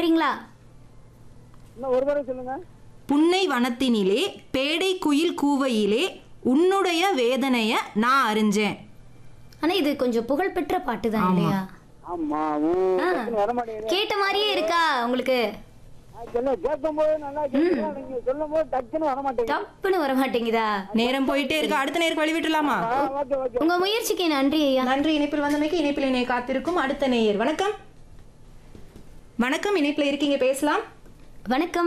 பண்றீங்களா இன்னும் ஒரு தடவை சொல்லுங்க புன்னை வனத்தினிலே பேடை குயில் கூவையிலே உன்னுடைய வேதனைய நான் அறிஞ்சேன் ஆனா இது கொஞ்சம் புகழ்பெற்ற பாட்டு தான் ஆமா. இல்லையா ஆமா ஊ- ஆ. டக்குனு வர மாட்டேங்குது கேட்ட மாதிரியே இருக்கா உங்களுக்கு நான் சொல்ல கேட்கும் போது நல்லா கேட்குறா நீங்க சொல்லும் போது டக்குன்னு வர மாட்டேங்குது தப்புன்னு வர மாட்டேங்குதா நேரம் போயிட்டே இருக்கு அடுத்த நேருக்கு வழிவிட்டுலாமா ஆ, ஓகே ஓகே உங்க முயற்சிக்கு நன்றி ஐயா நன்றி இணைப்பில் வந்தமைக்கு இணைப்பில் இணைய காத்திருக்கும் அடுத்த நேயர் வணக்கம் வணக்கம் இணைப்பில் இருக்கீங்க பேசலாம் வணக்கம்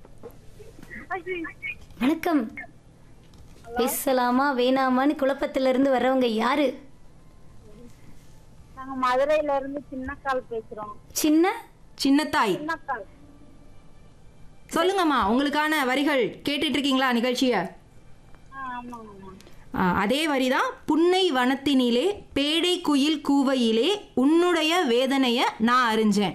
வணக்கம் பேசலாமா வேணாமான்னு குழப்பத்துல இருந்து வர்றவங்க யாரு நாங்க மதுரையில இருந்து சின்னக்கால் பேசுறோம் சின்ன சின்னத்தாய் சின்னக்கால் சொல்லுங்கம்மா உங்களுக்கான வரிகள் கேட்டுட்டு இருக்கீங்களா நிகழ்ச்சிய ஆ, ஆமாங்கம்மா ஆ, அதே வரிதான் புன்னை வனத்தினிலே பேடை குயில் கூவையிலே உன்னுடைய வேதனைய நான் அறிஞ்சேன்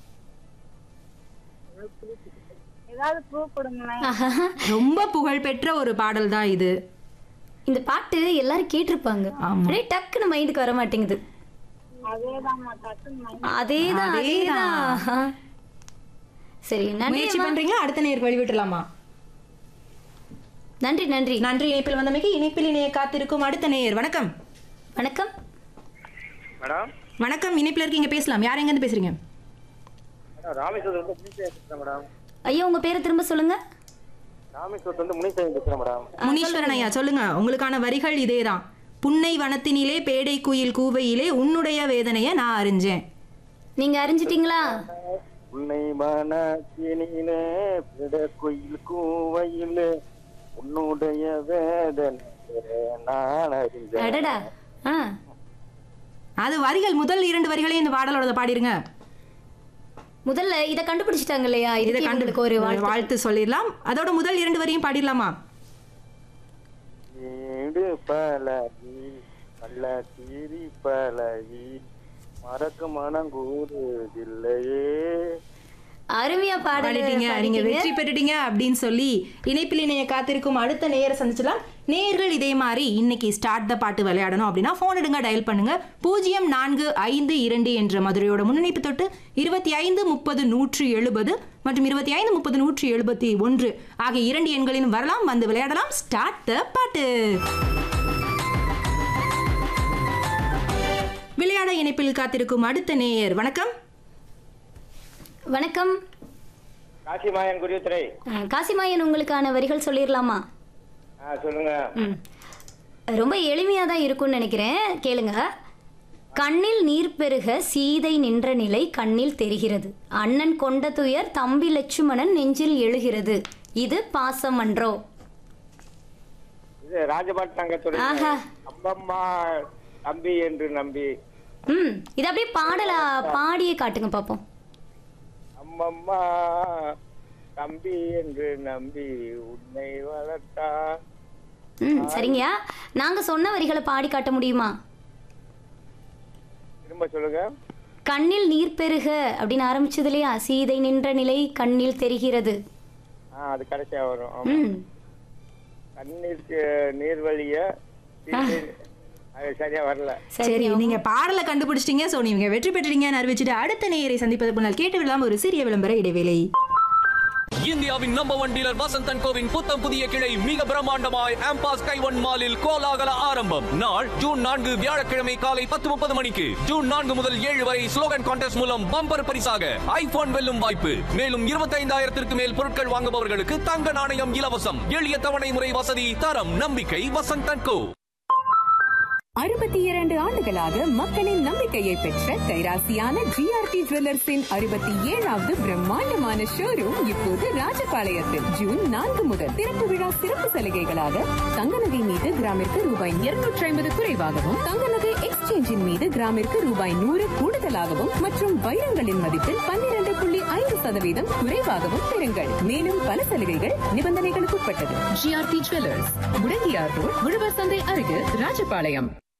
ஏதாவது ப்ரூவ் கொடுங்களேன் ஆஹா. ரொம்ப புகழ்பெற்ற ஒரு பாடல் தான் இது இந்த பாட்டு எல்லாரும் கேட்டிருப்பாங்க ஆமா. அப்படியே டக்குன்னு மைண்டுக்கு வர மாட்டேங்குது அதேதாம்மா டக்குன்னு mind அதேதான் அதேதான் சரி நன்றி முயற்சி அம்மா. பண்றீங்களா அடுத்த நேருக்கு வழிவிட்டுலாமா நன்றி நன்றி நன்றி இணைப்பில் வந்தமைக்கு இணைப்பில் இணைய காத்திருக்கும் அடுத்த நேயர் வணக்கம் வணக்கம் மேடம் வணக்கம் இணைப்பில் இருக்கீங்க பேசலாம் யார் எங்கேருந்து பேசுறீங்க ராமேஸ்வரத்துல இருந்து முனிசேகர் பேசுறேன் மேடம் ஐயா உங்க பேரை திரும்ப சொல்லுங்க ராமேஸ்வரத்துல இருந்து முனிசேகர் பேசுறேன் மேடம் முனீஸ்வரன் ஐயா சொல்லுங்க உங்களுக்கான வரிகள் இதேதான் புன்னை வனத்தினிலே பேடை குயில் கூவையிலே உன்னுடைய வேதனைய நான் அறிஞ்சேன் நீங்க அறிஞ்சிட்டீங்களா உன்னை மனத்தினிலே பிட கோயில் கூவையில் உன்னுடைய வேதனை நான் அறிஞ்சேன் அடடா ஆ அது வரிகள் முதல் இரண்டு வரிகளையும் இந்த பாடலோட பாடிருங்க முதல்ல இத கண்டுபிடிச்சிட்டாங்க இல்லையா இதை இதுக்கு கண்டு உங்களுக்கு ஒரு வாழ்த்து வாழ்த்து சொல்லிடலாம் அதோட முதல் இரண்டு வரியும் பாடிடலாமா வீடு பழகி நல்ல தீரி பழகி மறக்க மனம் கூறுதில்லையே அருமையா பாடிட்டீங்க நீங்க பாடிட்டீங்க வெற்றி பெற்றுட்டீங்க அப்படின்னு சொல்லி இணைப்பில் இணைய காத்திருக்கும் அடுத்த நேயரை சந்திச்சலாம் நேயர்கள் இதே மாதிரி இன்னைக்கு ஸ்டார்ட் த பாட்டு விளையாடணும் அப்படின்னா போன் எடுங்க டயல் பண்ணுங்க பூஜ்ஜியம் நான்கு ஐந்து இரண்டு என்ற மதுரையோட முன்னணிப்பு தொட்டு இருபத்தி ஐந்து முப்பது நூற்றி எழுபது மற்றும் இருபத்தி ஐந்து முப்பது நூற்றி எழுபத்தி ஒன்று ஆகிய இரண்டு எண்களிலும் வரலாம் வந்து விளையாடலாம் ஸ்டார்ட் த பாட்டு விளையாட இணைப்பில் காத்திருக்கும் அடுத்த நேயர் வணக்கம் வணக்கம் காசிமாயன் குருத்துறை அஹ், காசிமாயன் உங்களுக்கான வரிகள் சொல்லிடலாமா சொல்லுங்க ம். ரொம்ப எளிமையா தான் இருக்கும்னு நினைக்கிறேன் கேளுங்க கண்ணில் நீர் பெருக சீதை நின்ற நிலை கண்ணில் தெரிகிறது அண்ணன் கொண்ட துயர் தம்பி லட்சுமணன் நெஞ்சில் எழுகிறது இது பாசமன்றோ இது ராஜபாட் தங்கத்துறை ஆஹா. அம்மம்மா தம்பி என்று நம்பி ம் இது அப்படியே பாடலா பாடியே காட்டுங்க பாப்போம் அம்மம்மா தம்பி என்று நம்பி உன்னை வளர்த்தா ம் சரிங்கய்யா நாங்க சொன்ன வரிகளை பாடி காட்ட முடியுமா திரும்ப சொல்லுங்க கண்ணில் நீர் பெருக அப்படின்னு ஆரம்பிச்சது இல்லையா சீதை நின்ற நிலை கண்ணில் தெரிகிறது ஆ அது கடைசியா வரும் ஆமா. ம் கண்ணீருக்கு நீர் வழிய தீர்த்து- அது சரியா வரல சரி நீங்க பாடலை கண்டுபிடிச்சிட்டீங்க சோ நீங்க வெற்றி பெற்றீங்கன்னு அறிவிச்சுட்டு அடுத்த நேயரை சந்திப்பது முன்னால் கேட்டு விடலாம் ஒரு சிறிய விளம்பர இடைவேளை இந்தியாவின் நம்பர் ஒன் டீலர் வசந்தன் கோவின் புத்தம் புதிய கிளை மிக பிரம்மாண்டமாய் ஆம்பாஸ் கைவன் மாலில் கோலாகல ஆரம்பம் நாள் ஜூன் நான்கு வியாழக்கிழமை காலை பத்து முப்பது மணிக்கு ஜூன் நான்கு முதல் ஏழு வரை ஸ்லோகன் கான்டெஸ்ட் மூலம் பம்பர் பரிசாக ஐபோன் வெல்லும் வாய்ப்பு மேலும் இருபத்தைந்தாயிரத்திற்கு மேல் பொருட்கள் வாங்குபவர்களுக்கு தங்க நாணயம் இலவசம் எளிய தவணை முறை வசதி தரம் நம்பிக்கை வசந்தன் கோ அறுபத்தி இரண்டு ஆண்டுகளாக மக்களின் நம்பிக்கையை பெற்ற கைராசியான ஜிஆர்டி ஜுவல்லர்ஸின் அறுபத்தி ஏழாவது பிரம்மாண்டமான ஷோரூம் இப்போது ராஜபாளையத்தில் ஜூன் நான்கு முதல் திறப்பு விழா சிறப்பு சலுகைகளாக தங்க நகை மீது கிராமிற்கு ரூபாய் இருநூற்றி ஐம்பது குறைவாகவும் தங்க நகை எக்ஸ்சேஞ்சின் மீது கிராமிற்கு ரூபாய் நூறு கூடுதலாகவும் மற்றும் வைரங்களின் மதிப்பில் பன்னிரண்டு புள்ளி ஐந்து சதவீதம் குறைவாகவும் பெறுங்கள் மேலும் பல சலுகைகள் நிபந்தனைகளுக்கு உட்பட்டது ஜிஆர்டி ஜுவல்லர்ஸ் முடங்கியார் ரோட் உழவர் சந்தை அருகில் ராஜபாளையம்